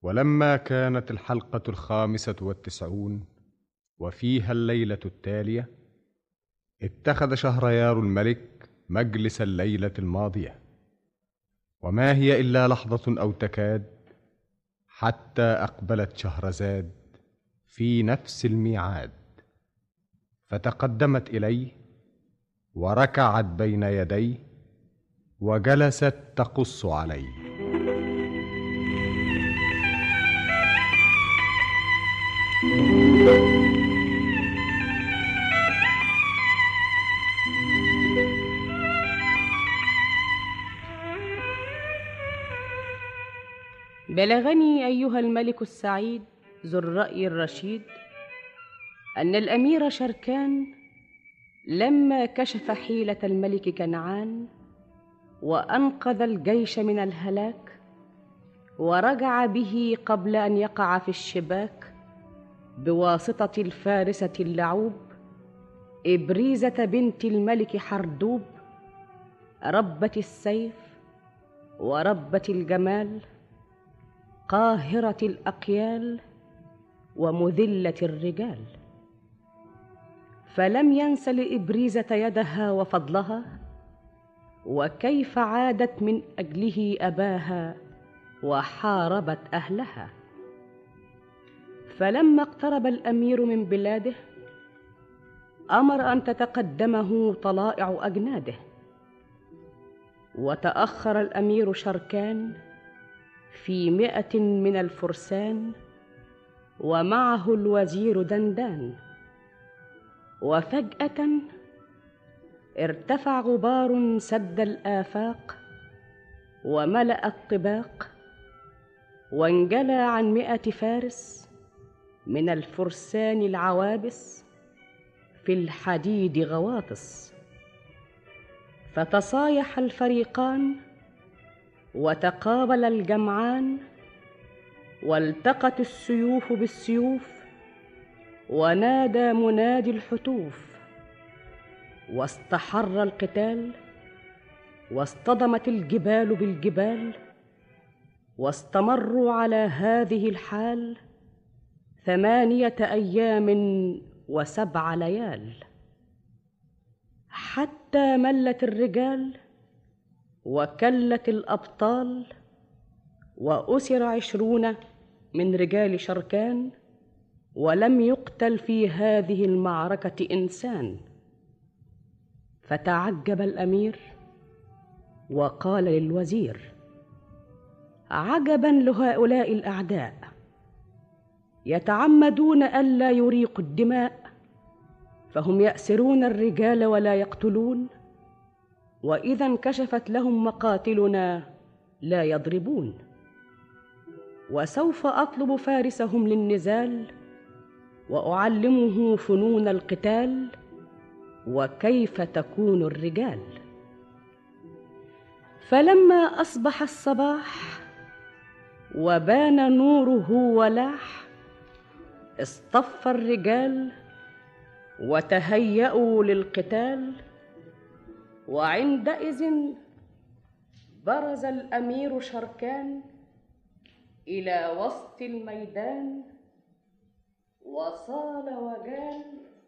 ولما كانت الحلقة الخامسة والتسعون وفيها الليلة التالية اتخذ شهريار الملك مجلس الليلة الماضية وما هي إلا لحظة أو تكاد حتى أقبلت شهرزاد في نفس الميعاد فتقدمت إليه وركعت بين يديه وجلست تقص عليه بلغني ايها الملك السعيد ذو الراي الرشيد ان الامير شركان لما كشف حيله الملك كنعان وانقذ الجيش من الهلاك ورجع به قبل ان يقع في الشباك بواسطه الفارسه اللعوب ابريزه بنت الملك حردوب ربه السيف وربه الجمال قاهره الاقيال ومذله الرجال فلم ينس لابريزه يدها وفضلها وكيف عادت من اجله اباها وحاربت اهلها فلما اقترب الامير من بلاده امر ان تتقدمه طلائع اجناده وتاخر الامير شركان في مئه من الفرسان ومعه الوزير دندان وفجاه ارتفع غبار سد الافاق وملا الطباق وانجلى عن مئه فارس من الفرسان العوابس في الحديد غواطس فتصايح الفريقان وتقابل الجمعان والتقت السيوف بالسيوف ونادى منادي الحتوف واستحر القتال واصطدمت الجبال بالجبال واستمروا على هذه الحال ثمانيه ايام وسبع ليال حتى ملت الرجال وكلت الابطال واسر عشرون من رجال شركان ولم يقتل في هذه المعركه انسان فتعجب الامير وقال للوزير عجبا لهؤلاء الاعداء يتعمدون الا يريقوا الدماء فهم ياسرون الرجال ولا يقتلون واذا انكشفت لهم مقاتلنا لا يضربون وسوف اطلب فارسهم للنزال واعلمه فنون القتال وكيف تكون الرجال فلما اصبح الصباح وبان نوره ولاح اصطف الرجال وتهيأوا للقتال وعندئذ برز الامير شركان الى وسط الميدان وصال وجال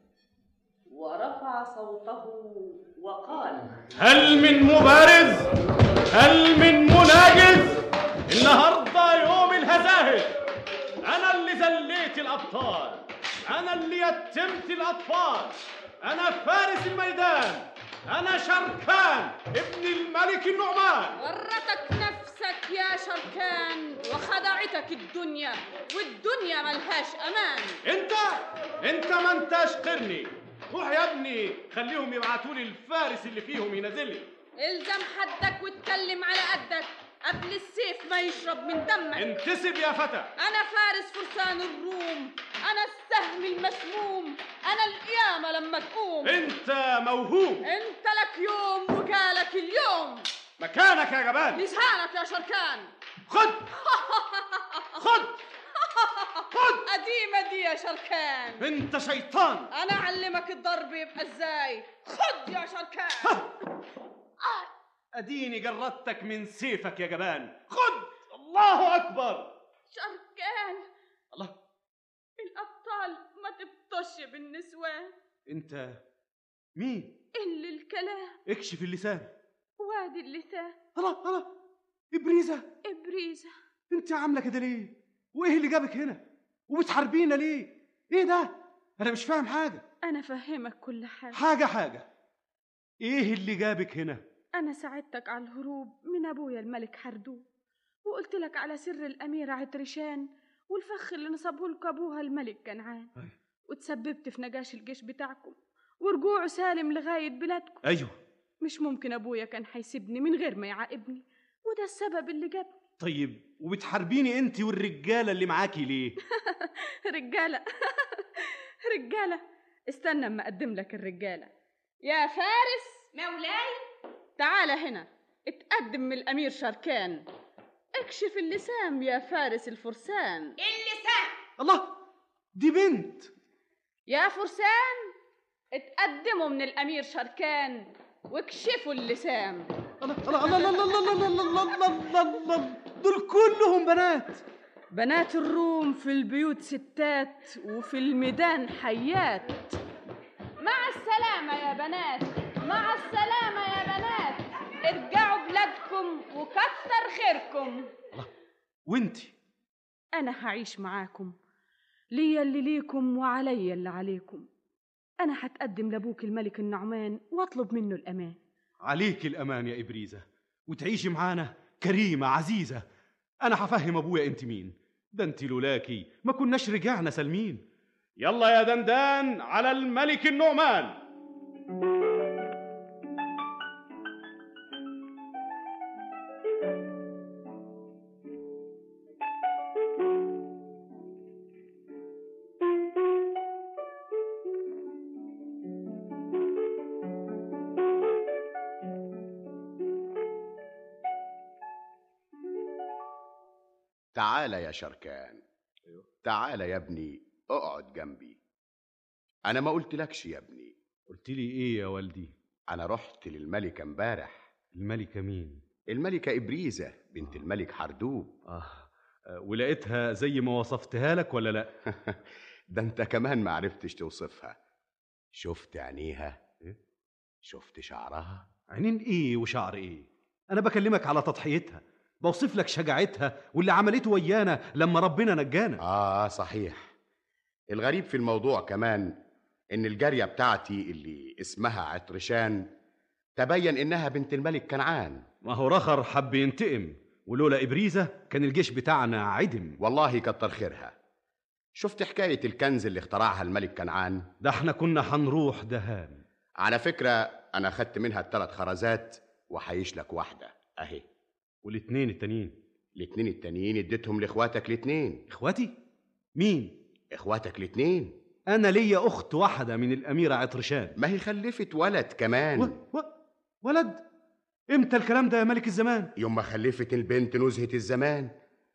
ورفع صوته وقال هل من مبارز هل من مناجز النهارده يوم الهزاهز انا اللي زليت الابطال انا اللي يتمت الاطفال انا فارس الميدان انا شركان ابن الملك النعمان ورتك نفسك يا شركان وخدعتك الدنيا والدنيا ملهاش امان انت انت ما انتش قرني روح يا ابني خليهم يبعتوا لي الفارس اللي فيهم ينزل لي الزم حدك واتكلم على قدك قبل السيف ما يشرب من دمك انتسب يا فتى انا فارس فرسان الروم انا السهم المسموم انا القيامة لما تقوم انت موهوب انت لك يوم وجالك اليوم مكانك يا جبان لسانك يا شركان خد خد خد قديمة دي يا شركان انت شيطان انا اعلمك الضرب يبقى ازاي خد يا شركان اديني جردتك من سيفك يا جبان خد الله اكبر شركان يا بالنسوان انت مين اللي الكلام اكشف اللسان وادي اللسان الله الله ابريزه ابريزه انت عامله كده ليه وايه اللي جابك هنا وبتحاربينا ليه ايه ده انا مش فاهم حاجه انا فهمك كل حاجه حاجه حاجه ايه اللي جابك هنا انا ساعدتك على الهروب من ابويا الملك حردوب وقلت لك على سر الاميره عطرشان والفخ اللي نصبه لك ابوها الملك كنعان أي. وتسببت في نجاش الجيش بتاعكم ورجوعه سالم لغايه بلادكم ايوه مش ممكن ابويا كان هيسيبني من غير ما يعاقبني وده السبب اللي جابني طيب وبتحاربيني انت والرجاله اللي معاكي ليه رجاله رجاله استنى اما اقدم لك الرجاله يا فارس مولاي تعال هنا اتقدم من الامير شركان اكشف اللسان يا فارس الفرسان اللسان الله دي بنت يا فرسان اتقدموا من الامير شركان واكشفوا اللسان الله الله الله الله الله الله الله الله الله الله دول كلهم بنات بنات الروم في البيوت ستات وفي الميدان حيات مع السلامة يا بنات مع السلامة يا بنات ارجعوا بلادكم وكتر خيركم وانت أنا هعيش معاكم ليا اللي ليكم وعليا اللي عليكم أنا هتقدم لأبوك الملك النعمان وأطلب منه الأمان عليك الامان يا ابريزه وتعيشي معانا كريمه عزيزه انا هفهم ابويا انت مين ده انت لولاكي ما كناش رجعنا سالمين يلا يا دندان على الملك النعمان تعال يا شركان تعال يا ابني اقعد جنبي انا ما قلتلكش يا ابني قلت لي ايه يا والدي انا رحت للملكه امبارح الملكه مين الملكه ابريزه بنت الملك حردوب آه آه، ولقيتها زي ما وصفتها لك ولا لا ده انت كمان ما عرفتش توصفها شفت عينيها إيه؟ شفت شعرها عينين ايه وشعر ايه انا بكلمك على تضحيتها بوصف لك شجاعتها واللي عملته ويانا لما ربنا نجانا اه صحيح الغريب في الموضوع كمان ان الجاريه بتاعتي اللي اسمها عطرشان تبين انها بنت الملك كنعان ما هو رخر حب ينتقم ولولا ابريزه كان الجيش بتاعنا عدم والله كتر خيرها شفت حكايه الكنز اللي اخترعها الملك كنعان ده احنا كنا هنروح دهان على فكره انا خدت منها الثلاث خرزات وحيش لك واحده اهي والاتنين التانيين الاتنين التانيين اديتهم لاخواتك الاتنين اخواتي مين اخواتك الاتنين انا ليا اخت واحده من الاميره عطرشان ما هي خلفت ولد كمان و... و... ولد امتى الكلام ده يا ملك الزمان يوم ما خلفت البنت نزهة الزمان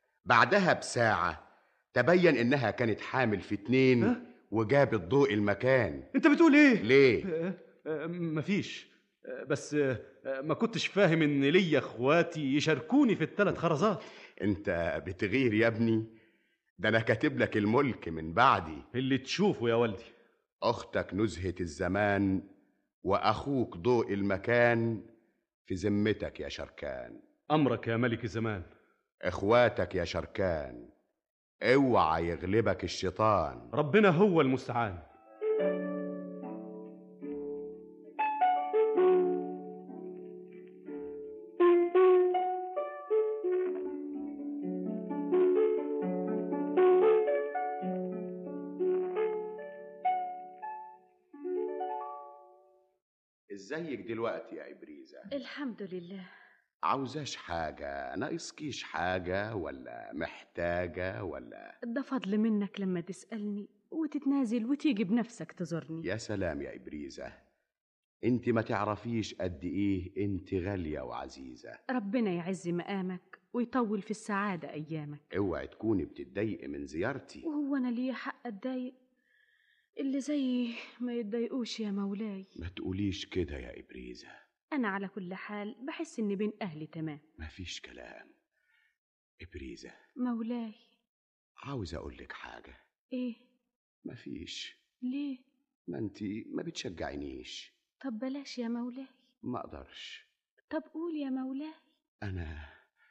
بعدها بساعة تبين إنها كانت حامل في اتنين ها؟ وجابت ضوء المكان انت بتقول ايه ليه؟ آه، آه، مفيش آه، بس آه، آه، ما كنتش فاهم ان ليا اخواتي يشاركوني في الثلاث خرزات أنت بتغير يا ابني ده أنا كاتب لك الملك من بعدي اللي تشوفه يا والدي أختك نزهة الزمان وأخوك ضوء المكان في ذمتك يا شركان امرك يا ملك الزمان إخواتك يا شركان اوعى يغلبك الشيطان ربنا هو المستعان ازيك دلوقتي يا إبريزة الحمد لله عاوزاش حاجة ناقصكيش حاجة ولا محتاجة ولا ده فضل منك لما تسألني وتتنازل وتيجي بنفسك تزورني يا سلام يا إبريزة انت ما تعرفيش قد ايه انت غالية وعزيزة ربنا يعز مقامك ويطول في السعادة أيامك اوعي تكوني بتتضايقي من زيارتي وهو أنا ليا حق أتضايق اللي زيي ما يتضايقوش يا مولاي ما تقوليش كده يا إبريزة أنا على كل حال بحس إني بين أهلي تمام مفيش كلام إبريزة مولاي عاوز أقولك حاجة إيه مفيش ليه ما انت ما بتشجعينيش طب بلاش يا مولاي ما اقدرش طب قول يا مولاي انا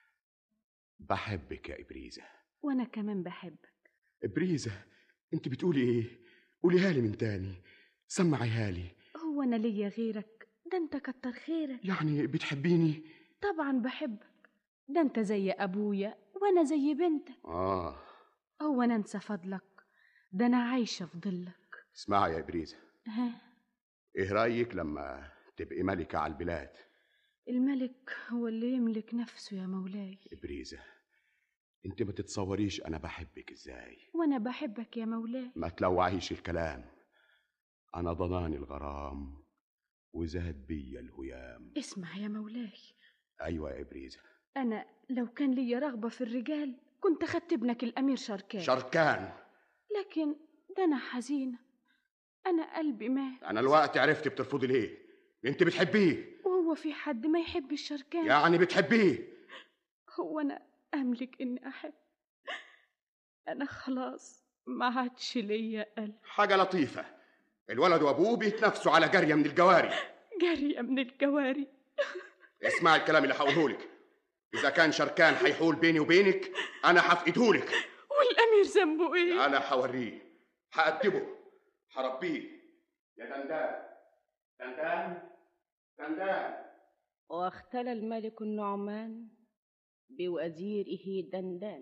بحبك يا ابريزه وانا كمان بحبك ابريزه انت بتقولي ايه قوليها لي من تاني سمعيها لي هو انا ليا غيرك ده انت كتر خيرك يعني بتحبيني طبعا بحبك ده انت زي ابويا وانا زي بنتك اه هو انا انسى فضلك ده انا عايشه في ظلك اسمعي يا ابريزه ها ايه رايك لما تبقي ملكه على البلاد الملك هو اللي يملك نفسه يا مولاي ابريزه انت ما تتصوريش انا بحبك ازاي وانا بحبك يا مولاي ما تلوعيش الكلام انا ضناني الغرام وزاد بيا الهيام اسمع يا مولاي ايوه يا ابريزه انا لو كان ليا رغبه في الرجال كنت خدت ابنك الامير شركان شركان لكن ده انا حزينه انا قلبي مات انا الوقت عرفت بترفضي ليه انت بتحبيه وهو في حد ما يحب الشركان يعني بتحبيه هو انا املك اني احب انا خلاص ما عادش ليا قلب حاجه لطيفه الولد وابوه بيتنافسوا على جاريه من الجواري جاريه من الجواري اسمع الكلام اللي هقوله لك اذا كان شركان هيحول بيني وبينك انا هفقدهولك والامير ذنبه ايه انا هوريه هأدبه هربيه يا دندان دندان دندان واختلى الملك النعمان بوزيره دندان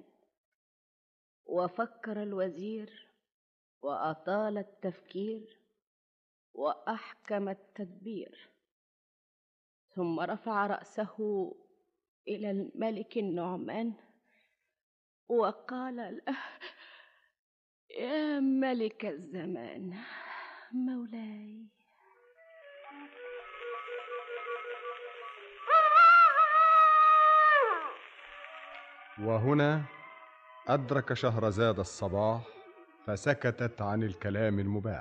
وفكر الوزير واطال التفكير واحكم التدبير ثم رفع راسه الى الملك النعمان وقال له يا ملك الزمان مولاي وهنا أدرك شهرزاد الصباح فسكتت عن الكلام المباح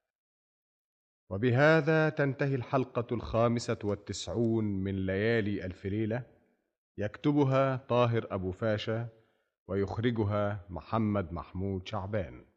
وبهذا تنتهي الحلقة الخامسة والتسعون من ليالي ألف ليلة يكتبها طاهر أبو فاشا ويخرجها محمد محمود شعبان